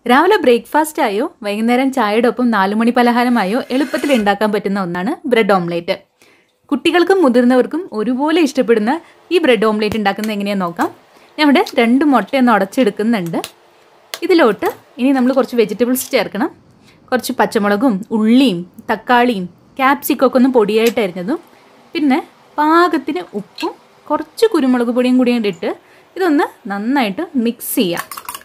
രാവിലെ ബ്രേക്ക്ഫാസ്റ്റ് ആയോ വൈകുന്നേരം ചായയുടെ ഒപ്പം നാലുമണി പലഹാരമായോ എളുപ്പത്തിൽ ഉണ്ടാക്കാൻ പറ്റുന്ന ഒന്നാണ് ബ്രെഡ് ഓംലേറ്റ് കുട്ടികൾക്കും മുതിർന്നവർക്കും ഒരുപോലെ ഇഷ്ടപ്പെടുന്ന ഈ ബ്രെഡ് ഓംലേറ്റ് ഉണ്ടാക്കുന്നത് എങ്ങനെയാണെന്ന് നോക്കാം ഞാൻ ഇവിടെ രണ്ട് മുട്ടയൊന്ന് ഉടച്ചെടുക്കുന്നുണ്ട് ഇതിലോട്ട് ഇനി നമ്മൾ കുറച്ച് വെജിറ്റബിൾസ് ചേർക്കണം കുറച്ച് പച്ചമുളകും ഉള്ളിയും തക്കാളിയും ക്യാപ്സിക്കൊക്കെ ഒന്ന് പൊടിയായിട്ട് അരിഞ്ഞതും പിന്നെ പാകത്തിന് ഉപ്പും കുറച്ച് കുരുമുളക് പൊടിയും കൂടി ഇട്ട് ഇതൊന്ന് നന്നായിട്ട് മിക്സ് ചെയ്യാം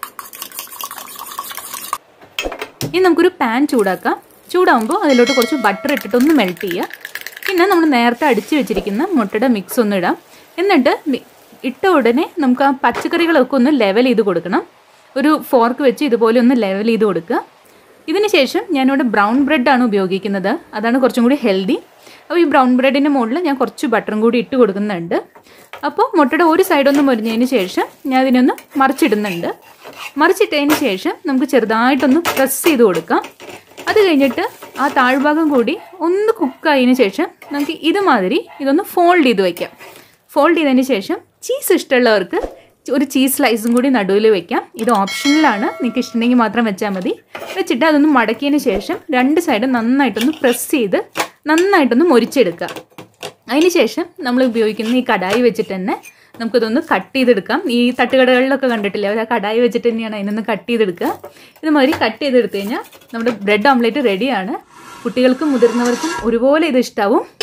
ഇനി നമുക്കൊരു പാൻ ചൂടാക്കാം ചൂടാകുമ്പോൾ അതിലോട്ട് കുറച്ച് ബട്ടർ ഇട്ടിട്ട് ഒന്ന് മെൽറ്റ് ചെയ്യുക പിന്നെ നമ്മൾ നേരത്തെ അടിച്ച് വെച്ചിരിക്കുന്ന മുട്ടയുടെ മിക്സ് ഒന്ന് ഇടാം എന്നിട്ട് മി- ഇട്ട ഉടനെ നമുക്ക് ആ പച്ചക്കറികളൊക്കെ ഒന്ന് ലെവൽ ചെയ്ത് കൊടുക്കണം ഒരു ഫോർക്ക് വെച്ച് ഇതുപോലെ ഒന്ന് ലെവൽ ചെയ്ത് കൊടുക്കുക ഇതിന് ശേഷം ഞാനിവിടെ ബ്രൗൺ ബ്രെഡാണ് ഉപയോഗിക്കുന്നത് അതാണ് കുറച്ചും കൂടി ഹെൽത്തി അപ്പോൾ ഈ ബ്രൗൺ ബ്രെഡിൻ്റെ മുകളിൽ ഞാൻ കുറച്ച് ബട്ടറും കൂടി ഇട്ട് കൊടുക്കുന്നുണ്ട് അപ്പോൾ മുട്ടയുടെ ഒരു സൈഡൊന്ന് മുരിഞ്ഞതിന് ശേഷം ഞാൻ ഇതിനൊന്ന് മറിച്ചിടുന്നുണ്ട് മറിച്ചിട്ടതിന് ശേഷം നമുക്ക് ചെറുതായിട്ടൊന്ന് പ്രസ് ചെയ്ത് കൊടുക്കാം അത് കഴിഞ്ഞിട്ട് ആ താഴ്ഭാഗം കൂടി ഒന്ന് കുക്കായതിന് ശേഷം നമുക്ക് ഇതുമാതിരി ഇതൊന്ന് ഫോൾഡ് ചെയ്ത് വയ്ക്കാം ഫോൾഡ് ചെയ്തതിന് ശേഷം ചീസ് ഇഷ്ടമുള്ളവർക്ക് ഒരു ചീസ് സ്ലൈസും കൂടി നടുവിൽ വെക്കാം ഇത് ഓപ്ഷനിലാണ് നിങ്ങൾക്ക് ഇഷ്ടമുണ്ടെങ്കിൽ മാത്രം വെച്ചാൽ മതി വെച്ചിട്ട് അതൊന്ന് മടക്കിയതിന് ശേഷം രണ്ട് സൈഡും നന്നായിട്ടൊന്ന് പ്രസ് ചെയ്ത് നന്നായിട്ടൊന്ന് മൊരിച്ചെടുക്കുക അതിന് ശേഷം നമ്മൾ ഉപയോഗിക്കുന്ന ഈ കടായി വെച്ചിട്ട് തന്നെ നമുക്കിതൊന്ന് കട്ട് ചെയ്തെടുക്കാം ഈ തട്ടുകടകളിലൊക്കെ കണ്ടിട്ടില്ലേ അവർ ആ കടായി വെച്ചിട്ട് തന്നെയാണ് അതിനൊന്ന് കട്ട് ചെയ്തെടുക്കുക ഇതുമാതിരി കട്ട് ചെയ്തെടുത്തു കഴിഞ്ഞാൽ നമ്മുടെ ബ്രെഡ് ഓംലേറ്റ് റെഡിയാണ് കുട്ടികൾക്കും മുതിർന്നവർക്കും ഒരുപോലെ ഇത് ഇഷ്ടാവും